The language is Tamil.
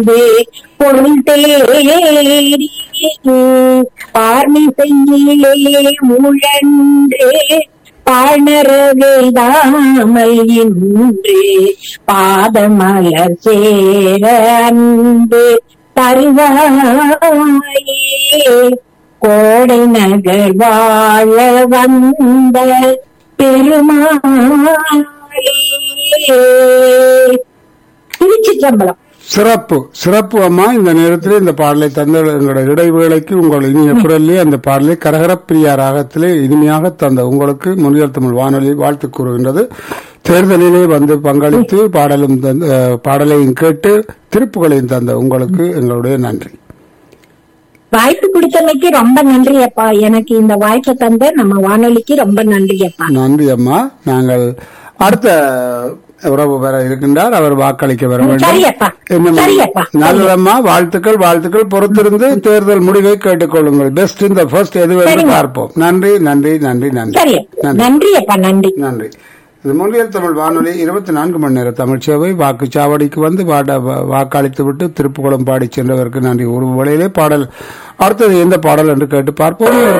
பொருள் தேடி பார்மிசையிலே முழன்றே பாணரவேதாமல் இன்று பாதமலர் சேர அன்பு தருவாயே கோடை நகர் வாழ வந்த பெருமாளே திருச்சிற்றம்பலம் சிறப்பு சிறப்பு அம்மா இந்த நேரத்தில் இந்த பாடலை தந்த எங்களுடைய இடைவேளைக்கு உங்கள் இனிய குரலிலே அந்த பாடலை கரகரப்பிரியா ராகத்திலே இனிமையாக தந்த உங்களுக்கு முன்னியல் தமிழ் வானொலி வாழ்த்து கூறுகின்றது தேர்தலிலே வந்து பங்களித்து பாடலும் தந்த அஹ், பாடலையும் கேட்டு திருப்புகளையும் தந்த உங்களுக்கு எங்களுடைய நன்றி வாய்ப்பு கொடுத்தமைக்கு ரொம்ப நன்றி அப்பா எனக்கு இந்த வாய்ப்பை தந்த நம்ம வானொலிக்கு ரொம்ப நன்றி அப்பா நன்றி அம்மா நாங்கள் அடுத்த உறவு பெற இருக்கின்றார் அவர் வாக்களிக்க வர சரி அப்பா. வேண்டும் சரி அப்பா. நல்லதம்மா வாழ்த்துக்கள் வாழ்த்துக்கள் பொறுத்திருந்து தேர்தல் முடிவை கேட்டுக்கொள்ளுங்கள் பெஸ்ட் இந்த ஃபர்ஸ்ட் எது என்று சரிங்க. பார்ப்போம் நன்றி நன்றி நன்றி நன்றி சரி நன்றி நன்றி அப்பா நன்றி நன்றி இது மொழியல் தமிழ் வானொலி இருபத்தி நான்கு மணி நேர தமிழ் சேவை வாக்குச்சாவடிக்கு வந்து பாட வா- வாக்களித்து விட்டு திருப்புக்குளம் பாடி சென்றவருக்கு நன்றி ஒரு வேளையிலே பாடல் அடுத்தது எந்த பாடல் என்று கேட்டு பார்ப்போம் ஒரு